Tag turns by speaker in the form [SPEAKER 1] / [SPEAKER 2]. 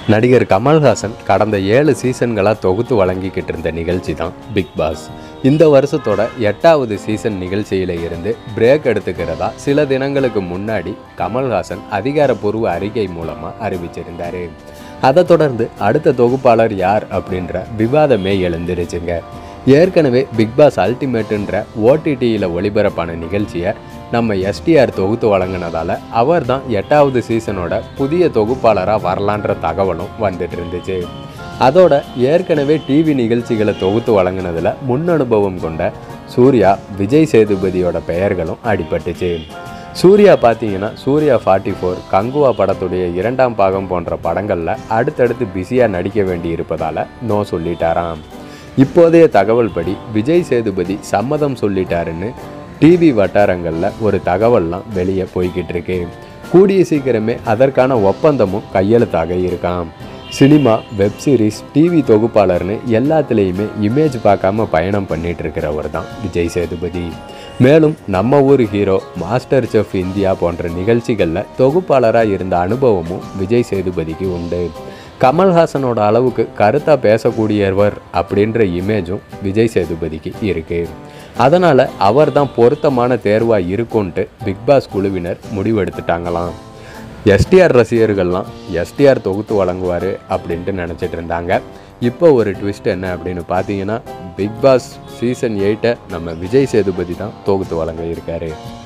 [SPEAKER 1] நடிகர் கமல்ஹாசன் கடந்த ஏழு சீசன்களாக தொகுத்து வழங்கிக்கிட்டு இருந்த நிகழ்ச்சி தான் பிக் பாஸ் இந்த வருஷத்தோட எட்டாவது சீசன் நிகழ்ச்சியில இருந்து பிரேக் எடுத்துக்கிறதா சில தினங்களுக்கு முன்னாடி கமல்ஹாசன் அதிகாரப்பூர்வ அறிக்கை மூலமாக அறிவிச்சிருந்தாரு அதை தொடர்ந்து அடுத்த தொகுப்பாளர் யார் அப்படின்ற விவாதமே எழுந்திருச்சுங்க ஏற்கனவே பிக் பாஸ் அல்டிமேட்டுன்ற ஓடிடியில் ஒளிபரப்பான நிகழ்ச்சியை நம்ம எஸ்டிஆர் தொகுத்து வழங்கினதால அவர் தான் எட்டாவது சீசனோட புதிய தொகுப்பாளராக வரலான்ற தகவலும் வந்துட்டு இருந்துச்சு அதோட ஏற்கனவே டிவி நிகழ்ச்சிகளை தொகுத்து வழங்கினதில் முன் அனுபவம் கொண்ட சூர்யா விஜய் சேதுபதியோட பெயர்களும் அடிபட்டுச்சு சூர்யா பார்த்தீங்கன்னா சூர்யா ஃபார்ட்டி ஃபோர் கங்குவா படத்துடைய இரண்டாம் பாகம் போன்ற படங்களில் அடுத்தடுத்து பிஸியாக நடிக்க வேண்டி இருப்பதால் நோ சொல்லிட்டாராம் இப்போதைய தகவல் படி விஜய் சேதுபதி சம்மதம் சொல்லிட்டாருன்னு டிவி வட்டாரங்களில் ஒரு தகவல்லாம் வெளியே போய்கிட்டு இருக்கு கூடிய சீக்கிரமே அதற்கான ஒப்பந்தமும் கையெழுத்தாக இருக்காம் சினிமா வெப் சீரிஸ் டிவி தொகுப்பாளர்னு எல்லாத்துலேயுமே இமேஜ் பார்க்காம பயணம் பண்ணிட்டு இருக்கிறவர் தான் விஜய் சேதுபதி மேலும் நம்ம ஊர் ஹீரோ மாஸ்டர் செஃப் இந்தியா போன்ற நிகழ்ச்சிகளில் தொகுப்பாளராக இருந்த அனுபவமும் விஜய் சேதுபதிக்கு உண்டு கமல்ஹாசனோட அளவுக்கு கருத்தாக பேசக்கூடியவர் அப்படின்ற இமேஜும் விஜய் சேதுபதிக்கு இருக்குது அதனால் அவர் தான் பொருத்தமான தேர்வாக இருக்கும்ன்ட்டு பிக் பாஸ் குழுவினர் முடிவெடுத்துட்டாங்களாம் எஸ்டிஆர் ரசிகர்கள்லாம் எஸ்டிஆர் தொகுத்து வழங்குவார் அப்படின்ட்டு நினச்சிட்டு இருந்தாங்க இப்போ ஒரு ட்விஸ்ட் என்ன அப்படின்னு பார்த்தீங்கன்னா பிக் பாஸ் சீசன் எயிட்டை நம்ம விஜய் சேதுபதி தான் தொகுத்து வழங்க இருக்காரு